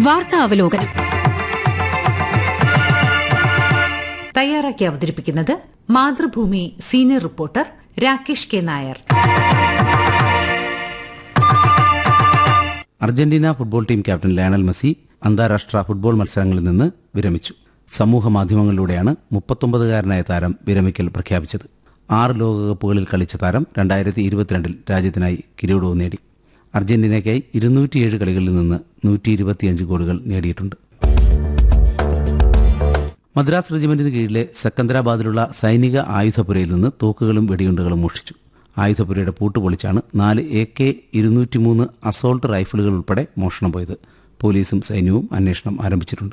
വാർത്താ അവലോകനം തയ്യാറാക്കി അവതരിപ്പിക്കുന്നത് Mathrubhumi senior reporter Rakesh K Nair Argentina football team captain Lionel Messi അന്താരാഷ്ട്ര ഫുട്ബോൾ മത്സരങ്ങളിൽ നിന്ന് വിരമിച്ചു സമൂഹ മാധ്യമങ്ങളിലൂടെയാണ് മുപ്പത്തൊമ്പതുകാരനായ താരം വിരമിക്കൽ പ്രഖ്യാപിച്ചത് ആറ് ലോകകപ്പുകളിൽ കളിച്ച താരം രണ്ടായിരത്തി ഇരുപത്തിരണ്ടിൽ രാജ്യത്തിനായി കിരീടവും നേടി അർജന്റീനയ്ക്കായി ഇരുന്നൂറ്റിയേഴ് കളികളിൽ നിന്ന് നൂറ്റി ഇരുപത്തിയഞ്ച് ഗോളുകൾ നേടിയിട്ടുണ്ട് മദ്രാസ് റെജിമെന്റിന് കീഴിലെ സെക്കന്ദരാബാദിലുള്ള സൈനിക ആയുധപുരയിൽ നിന്ന് തോക്കുകളും വെടിയുണ്ടകളും മോഷ്ടിച്ചു ആയുധപുരയുടെ പൂട്ട് പൊളിച്ചാണ് നാല് എ കെ ഇരുന്നൂറ്റിമൂന്ന് അസോൾട്ട് റൈഫിളുകൾ ഉൾപ്പെടെ മോഷണം പോയത് പോലീസും സൈന്യവും അന്വേഷണം ആരംഭിച്ചിട്ടുണ്ട്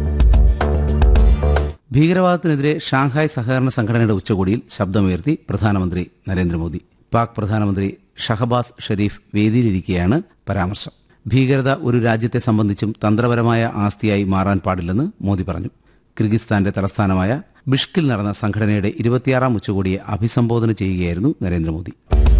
ഭീകരവാദത്തിനെതിരെ ഷാങ്ഹായ് സഹകരണ സംഘടനയുടെ ഉച്ചകോടിയിൽ ശബ്ദമുയർത്തി പ്രധാനമന്ത്രി നരേന്ദ്രമോദി പാക് പ്രധാനമന്ത്രി ഷഹബാസ് ഷെരീഫ് വേദിയിലിരിക്കെയാണ് പരാമർശം ഭീകരത ഒരു രാജ്യത്തെ സംബന്ധിച്ചും തന്ത്രപരമായ ആസ്തിയായി മാറാൻ പാടില്ലെന്ന് മോദി പറഞ്ഞു കിർഗിസ്ഥാന്റെ തലസ്ഥാനമായ ബിഷ്കിൽ നടന്ന സംഘടനയുടെ ഇരുപത്തിയാറാം ഉച്ചകോടിയെ അഭിസംബോധന ചെയ്യുകയായിരുന്നു നരേന്ദ്രമോദി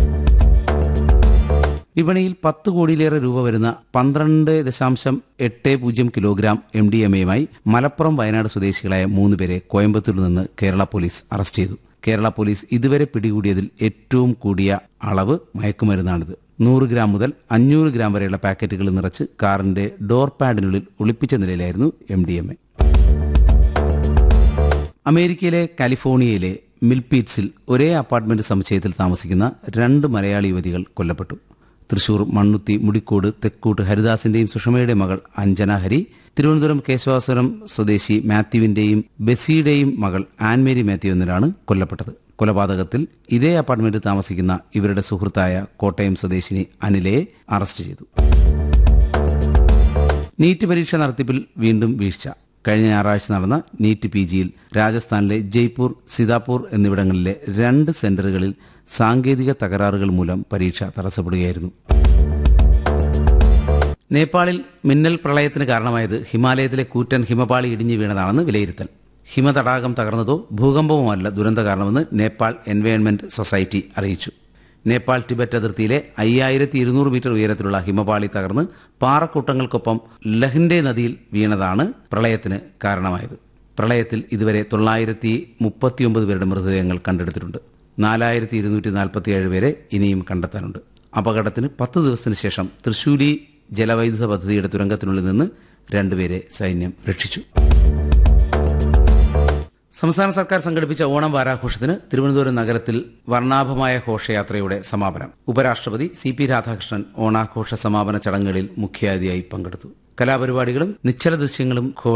വിപണിയിൽ പത്ത് കോടിയിലേറെ രൂപ വരുന്ന പന്ത്രണ്ട് ദശാംശം എട്ട് പൂജ്യം കിലോഗ്രാം എം ഡി എം എയുമായി മലപ്പുറം വയനാട് സ്വദേശികളായ മൂന്നുപേരെ കോയമ്പത്തൂരിൽ നിന്ന് കേരള പോലീസ് അറസ്റ്റ് ചെയ്തു കേരള പോലീസ് ഇതുവരെ പിടികൂടിയതിൽ ഏറ്റവും കൂടിയ അളവ് മയക്കുമരുന്നാണിത് നൂറ് ഗ്രാം മുതൽ അഞ്ഞൂറ് ഗ്രാം വരെയുള്ള പാക്കറ്റുകൾ നിറച്ച് കാറിന്റെ ഡോർ പാഡിനുള്ളിൽ ഒളിപ്പിച്ച നിലയിലായിരുന്നു എം ഡി എം എ അമേരിക്കയിലെ കാലിഫോർണിയയിലെ മിൽപീറ്റ്സിൽ ഒരേ അപ്പാർട്ട്മെന്റ് സമുച്ചയത്തിൽ താമസിക്കുന്ന രണ്ട് മലയാളി യുവതികൾ കൊല്ലപ്പെട്ടു തൃശൂർ മണ്ണുത്തി മുടിക്കോട് തെക്കൂട്ട് ഹരിദാസിന്റെയും സുഷമയുടെയും മകൾ അഞ്ജന ഹരി തിരുവനന്തപുരം കേശവാസുരം സ്വദേശി മാത്യുവിന്റെയും ബെസിയുടെയും മകൾ ആൻമേരി മാത്യു എന്നിവരാണ് കൊല്ലപ്പെട്ടത് കൊലപാതകത്തിൽ ഇതേ അപ്പാർട്ട്മെന്റിൽ താമസിക്കുന്ന ഇവരുടെ സുഹൃത്തായ കോട്ടയം സ്വദേശിനി അനിലയെ അറസ്റ്റ് ചെയ്തു നീറ്റ് പരീക്ഷ നടത്തിപ്പിൽ വീണ്ടും വീഴ്ച കഴിഞ്ഞ ഞായറാഴ്ച നടന്ന നീറ്റ് പി ജിയിൽ രാജസ്ഥാനിലെ ജയ്പൂർ സിതാപൂർ എന്നിവിടങ്ങളിലെ രണ്ട് സെന്ററുകളിൽ സാങ്കേതിക തകരാറുകൾ മൂലം പരീക്ഷ തടസ്സപ്പെടുകയായിരുന്നു നേപ്പാളിൽ മിന്നൽ പ്രളയത്തിന് കാരണമായത് ഹിമാലയത്തിലെ കൂറ്റൻ ഹിമപാളി ഇടിഞ്ഞു വീണതാണെന്ന് വിലയിരുത്തൽ ഹിമതടാകം തകർന്നതോ ഭൂകമ്പവുമല്ല ദുരന്ത കാരണമെന്ന് നേപ്പാൾ എൻവയോൺമെന്റ് സൊസൈറ്റി അറിയിച്ചു നേപ്പാൾ ടിബറ്റ് അതിർത്തിയിലെ അയ്യായിരത്തി ഇരുന്നൂറ് മീറ്റർ ഉയരത്തിലുള്ള ഹിമപാളി തകർന്ന് പാറക്കൂട്ടങ്ങൾക്കൊപ്പം ലഹിൻഡെ നദിയിൽ വീണതാണ് പ്രളയത്തിന് കാരണമായത് പ്രളയത്തിൽ ഇതുവരെ തൊള്ളായിരത്തി മുപ്പത്തിയൊമ്പത് പേരുടെ മൃതദേഹങ്ങൾ കണ്ടെടുത്തിട്ടുണ്ട് നാലായിരത്തി ഇരുന്നൂറ്റി നാൽപ്പത്തിയേഴ് പേരെ ഇനിയും കണ്ടെത്താനുണ്ട് അപകടത്തിന് പത്ത് ദിവസത്തിന് ശേഷം തൃശൂലി ജലവൈദ്യുത പദ്ധതിയുടെ തുരങ്കത്തിനുള്ളിൽ നിന്ന് രണ്ടുപേരെ സൈന്യം രക്ഷിച്ചു സംസ്ഥാന സർക്കാർ സംഘടിപ്പിച്ച ഓണം വാരാഘോഷത്തിന് തിരുവനന്തപുരം നഗരത്തിൽ വർണ്ണാഭമായ ഘോഷയാത്രയുടെ സമാപനം ഉപരാഷ്ട്രപതി സി പി രാധാകൃഷ്ണൻ ഓണാഘോഷ സമാപന ചടങ്ങുകളിൽ മുഖ്യാതിഥിയായി പങ്കെടുത്തു കലാപരിപാടികളും നിശ്ചല ദൃശ്യങ്ങളും